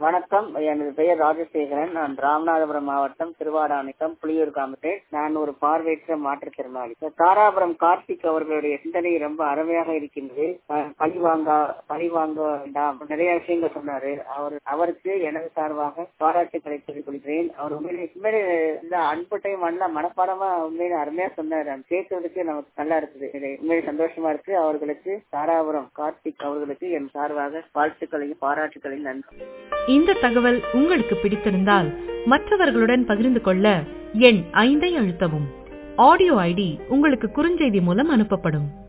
வணக்கம் எனது பெயர் ராஜசேகரன் நான் ராமநாதபுரம் மாவட்டம் திருவாடானிக்கம் புளியூர் கிராமத்தில் நான் ஒரு பார்வையற்ற மாற்றுத்திறனாளி தாராபுரம் கார்த்திக் அவர்களுடைய சிந்தனை ரொம்ப அருமையாக இருக்கின்றது அஹ் பழி வாங்க பழி வாங்க வேண்டாம் நிறைய விஷயங்கள் சொன்னாரு அவர் அவருக்கு எனது சார்பாக பாராட்டுக்களை தெரிவித்துக் கொள்கிறேன் அவர் உண்மையிலே உண்மையிலே இந்த அன்புட்டையும் நல்ல மனப்பாடமா உண்மையிலே அருமையா சொன்னாரு அது கேட்கறதுக்கு நமக்கு நல்லா இருக்குது இது உண்மையிலே சந்தோஷமா இருக்கு அவர்களுக்கு தாராபுரம் கார்த்திக் அவர்களுக்கு என் சார்பாக வாழ்த்துக்களையும் பாராட்டுக்களையும் நன்றி இந்த தகவல் உங்களுக்கு பிடித்திருந்தால் மற்றவர்களுடன் பகிர்ந்து கொள்ள எண் ஐந்தை அழுத்தவும் ஆடியோ ஐடி உங்களுக்கு குறுஞ்செய்தி மூலம் அனுப்பப்படும்